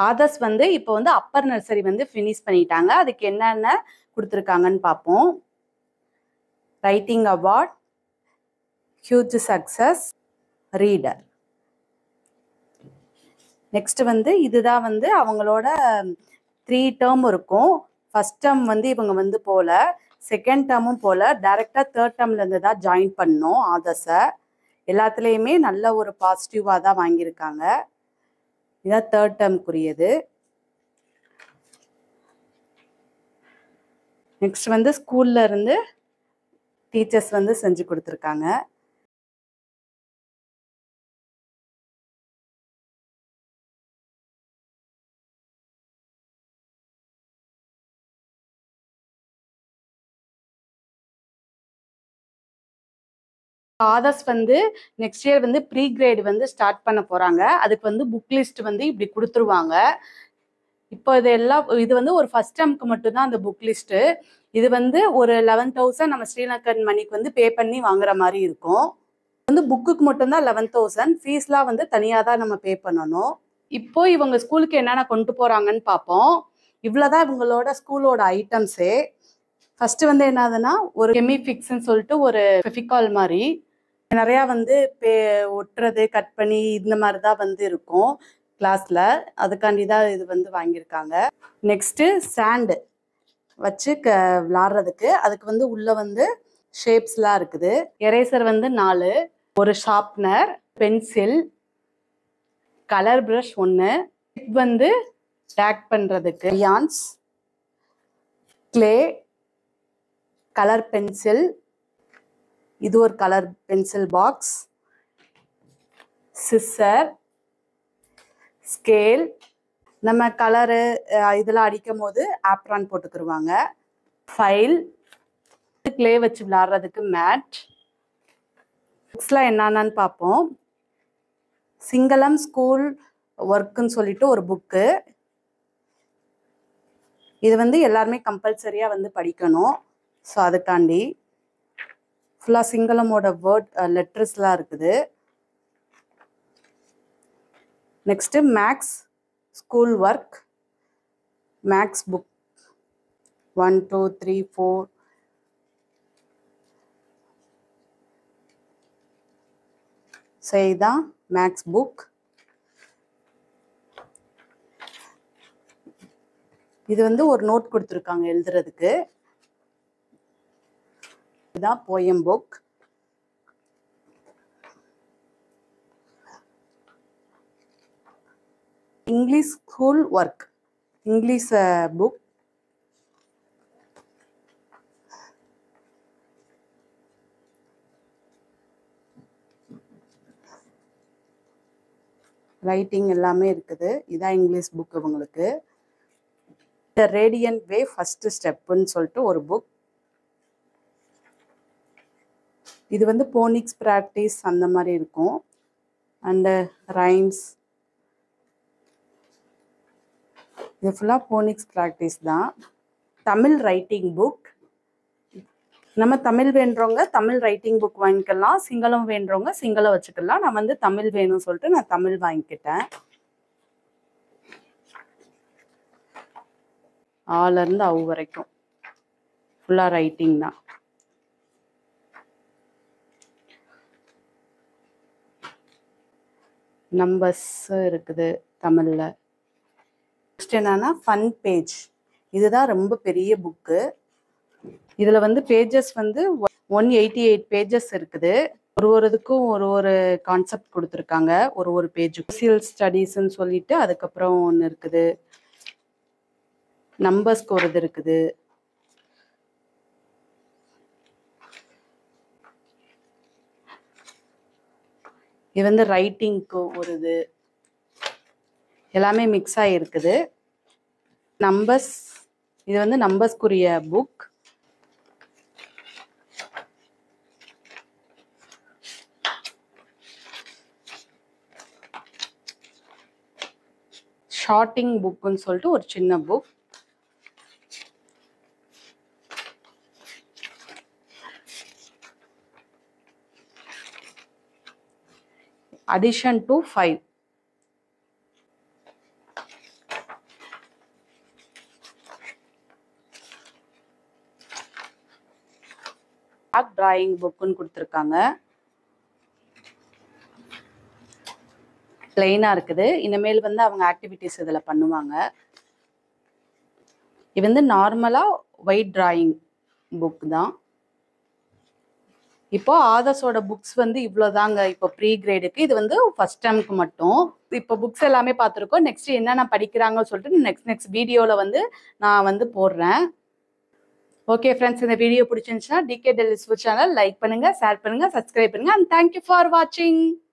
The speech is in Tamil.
ஆதர்ஸ் வந்து இப்போ வந்து அப்பர் நர்சரி வந்து ஃபினிஷ் பண்ணிட்டாங்க அதுக்கு என்னென்ன கொடுத்துருக்காங்கன்னு பார்ப்போம் writing award huge success reader next வந்து இதுதான் வந்து அவங்களோட த்ரீ டேர்ம் இருக்கும் ஃபர்ஸ்ட் டேர்ம் வந்து இவங்க வந்து போல செகண்ட் டேர்மும் போல டைரெக்டாக தேர்ட் டேர்ம்லேருந்து தான் ஜாயின் பண்ணோம் ஆதர்ஸை எல்லாத்துலேயுமே நல்ல ஒரு பாசிட்டிவாக தான் வாங்கியிருக்காங்க இதான் தேர்ட் டேர்ம்க்குரியது நெக்ஸ்ட் வந்து ஸ்கூல்ல இருந்து டீச்சர்ஸ் வந்து செஞ்சு கொடுத்துருக்காங்க ஆதர்ஸ் வந்து நெக்ஸ்ட் இயர் வந்து ப்ரீ கிரேட் வந்து ஸ்டார்ட் பண்ண போறாங்க அதுக்கு வந்து புக் லிஸ்ட் வந்து இப்படி கொடுத்துருவாங்க இப்போ இது எல்லாம் இது வந்து ஒரு ஃபர்ஸ்ட் டேர்ம்க்கு மட்டும்தான் அந்த புக் லிஸ்ட்டு இது வந்து ஒரு லெவன் தௌசண்ட் நம்ம ஸ்ரீலங்கன் மணிக்கு வந்து பே பண்ணி வாங்குற மாதிரி இருக்கும் வந்து புக்குக்கு மட்டும்தான் லெவன் தௌசண்ட் ஃபீஸ்லாம் வந்து தனியாக தான் நம்ம பே பண்ணணும் இப்போ இவங்க ஸ்கூலுக்கு என்னென்ன கொண்டு போகிறாங்கன்னு பார்ப்போம் இவ்வளோதான் இவங்களோட ஸ்கூலோட ஐட்டம்ஸே ஃபர்ஸ்ட் வந்து என்னதுன்னா ஒரு கெமிஃபிக்ஸ்ன்னு சொல்லிட்டு ஒரு ஃபெஃபிகால் மாதிரி நிறையா வந்து பே ஒட்டுறது கட் பண்ணி இந்த மாதிரி தான் வந்து இருக்கும் கிளாஸில் அதுக்காண்டி தான் இது வந்து வாங்கியிருக்காங்க நெக்ஸ்ட்டு சாண்டு வச்சு க விளாட்றதுக்கு அதுக்கு வந்து உள்ளே வந்து ஷேப்ஸ்லாம் இருக்குது எரேசர் வந்து நாலு ஒரு ஷார்ப்னர் பென்சில் கலர் ப்ரஷ் ஒன்று வந்து டேக் பண்ணுறதுக்கு யான்ஸ் க்ளே கலர் பென்சில் இது ஒரு colour pencil box scissor scale நம்ம கலரு இதெல்லாம் அடிக்கும் போது ஆப்ரான் போட்டுக்கிருவாங்க ஃபைல் க்ளே வச்சு விளாட்றதுக்கு மேட் புக்ஸ்லாம் என்னென்னு பார்ப்போம் சிங்களம் ஸ்கூல் ஒர்க்குன்னு சொல்லிட்டு ஒரு புக்கு இது வந்து எல்லாருமே கம்பல்சரியாக வந்து படிக்கணும் ஸோ அதுக்காண்டி ஃபுல்லாக சிங்களமோட வேர்ட் லெட்டர்ஸ்லாம் இருக்குது next maths school work maths book one two three four so இதுதான் மேக்ஸ் புக் இது வந்து ஒரு நோட் கொடுத்துருக்காங்க எழுதுறதுக்கு இதுதான் poem book English school work English book writing எல்லாமே இருக்குது இதான் இங்கிலீஷ் புக் இவங்களுக்கு த ரேடியன்ட் வே ஃபர்ஸ்ட் ஸ்டெப்புன்னு சொல்லிட்டு ஒரு புக் இது வந்து போனிக்ஸ் ப்ராக்டிஸ் அந்த மாதிரி இருக்கும் அண்டு ரைம்ஸ் இது ஃபுல்லாக போனிக்ஸ் ப்ராக்டிஸ் தான் தமிழ் ரைட்டிங் புக் நம்ம தமிழ் வேண்டுறவங்க தமிழ் ரைட்டிங் புக் வாங்கிக்கலாம் சிங்களம் வேண்டுறவங்க சிங்களம் வச்சுக்கலாம் நான் வந்து தமிழ் வேணும்னு சொல்லிட்டு நான் தமிழ் வாங்கிக்கிட்டேன் ஆலேருந்து அவு வரைக்கும் ஃபுல்லாக ரைட்டிங் தான் நம்பர்ஸ் இருக்குது தமிழில் நெக்ஸ்ட் என்னன்னா ஃபன் பேஜ் இதுதான் ரொம்ப பெரிய புக்கு இதில் வந்து பேஜஸ் வந்து ஒன் எயிட்டி எயிட் பேஜஸ் இருக்குது ஒரு ஒரு இதுக்கும் ஒரு ஒரு கான்செப்ட் கொடுத்துருக்காங்க ஒரு ஒரு பேஜ் சோசியல் ஸ்டடீஸ்ன்னு சொல்லிட்டு அதுக்கப்புறம் ஒன்று இருக்குது நம்பர்ஸ்க்கு ஒரு இது இருக்குது இது வந்து ரைட்டிங்க்கு ஒரு இது எல்லாமே மிக்ஸ் ஆகிருக்குது நம்பர்ஸ் இது வந்து நம்பர்ஸ்க்குரிய புக் ஷார்ட்டிங் புக்குன்னு சொல்லிட்டு ஒரு சின்ன book addition to five black drawing புக்குன்னு கொடுத்துருக்காங்க பிளெயினாக இருக்குது இனிமேல் வந்து அவங்க ஆக்டிவிட்டீஸ் இதில் பண்ணுவாங்க இது வந்து நார்மலாக ஒயிட் டிராயிங் புக் தான் இப்போ ஆதர்ஸோட புக்ஸ் வந்து இவ்வளோதாங்க இப்போ ப்ரீ கிரேடுக்கு இது வந்து ஃபர்ஸ்ட் டேர்முக்கு மட்டும் இப்போ புக்ஸ் எல்லாமே பார்த்துருக்கோம் நெக்ஸ்ட் என்னென்ன படிக்கிறாங்கன்னு சொல்லிட்டு நெக்ஸ்ட் நெக்ஸ்ட் வீடியோவில் வந்து நான் வந்து போடுறேன் ஓகே ஃப்ரெண்ட்ஸ் இந்த வீடியோ பிடிச்சிருந்துச்சுன்னா டிகே டெலிஸ்ஃபுட் சேனல் லைக் பண்ணுங்க ஷேர் பண்ணுங்க சப்ஸ்கிரைப் பண்ணுங்க அண்ட் தேங்க்யூ ஃபார் வாட்சிங்